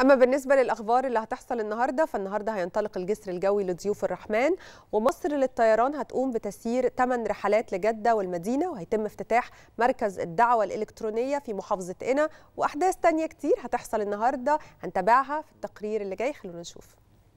أما بالنسبة للأخبار اللي هتحصل النهاردة فالنهاردة هينطلق الجسر الجوي لضيوف الرحمن ومصر للطيران هتقوم بتسيير 8 رحلات لجدة والمدينة وهيتم افتتاح مركز الدعوة الإلكترونية في محافظة قنا وأحداث تانية كتير هتحصل النهاردة هنتابعها في التقرير اللي جاي خلونا نشوف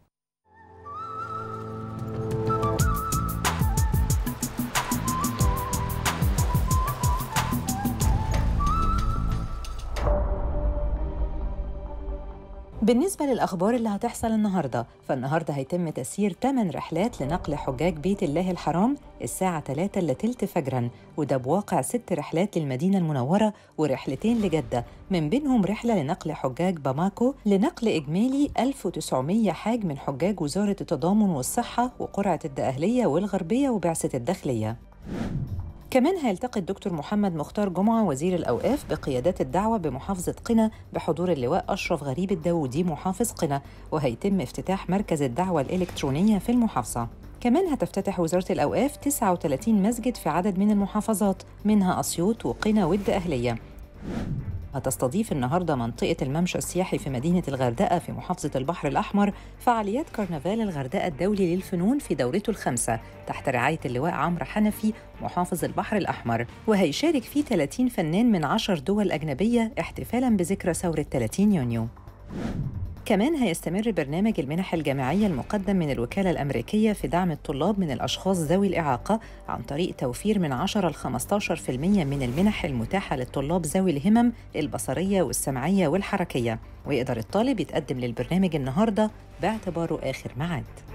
بالنسبة للأخبار اللي هتحصل النهاردة فالنهاردة هيتم تسيير 8 رحلات لنقل حجاج بيت الله الحرام الساعة 3 إلا تلت فجرا وده بواقع ست رحلات للمدينة المنورة ورحلتين لجدة من بينهم رحلة لنقل حجاج باماكو لنقل إجمالي 1900 حاج من حجاج وزارة التضامن والصحة وقرعة الدقهلية والغربية وبعثة الداخلية كمان هيلتقي الدكتور محمد مختار جمعة وزير الأوقاف بقيادات الدعوة بمحافظة قنا بحضور اللواء أشرف غريب الداودي محافظ قنا وهيتم افتتاح مركز الدعوة الإلكترونية في المحافظة كمان هتفتتح وزارة الأوقاف 39 مسجد في عدد من المحافظات منها أسيوط وقنا والدقهلية هتستضيف النهاردة منطقة الممشى السياحي في مدينة الغردقة في محافظة البحر الأحمر فعاليات كرنفال الغردقة الدولي للفنون في دورته الخامسة تحت رعاية اللواء عمرو حنفي محافظ البحر الأحمر وهيشارك فيه 30 فنان من 10 دول أجنبية احتفالاً بذكرى ثورة 30 يونيو كمان هيستمر برنامج المنح الجامعية المقدم من الوكالة الأمريكية في دعم الطلاب من الأشخاص ذوي الإعاقة عن طريق توفير من 10 ل 15% من المنح المتاحة للطلاب ذوي الهمم البصرية والسمعية والحركية ويقدر الطالب يتقدم للبرنامج النهاردة باعتباره آخر ميعاد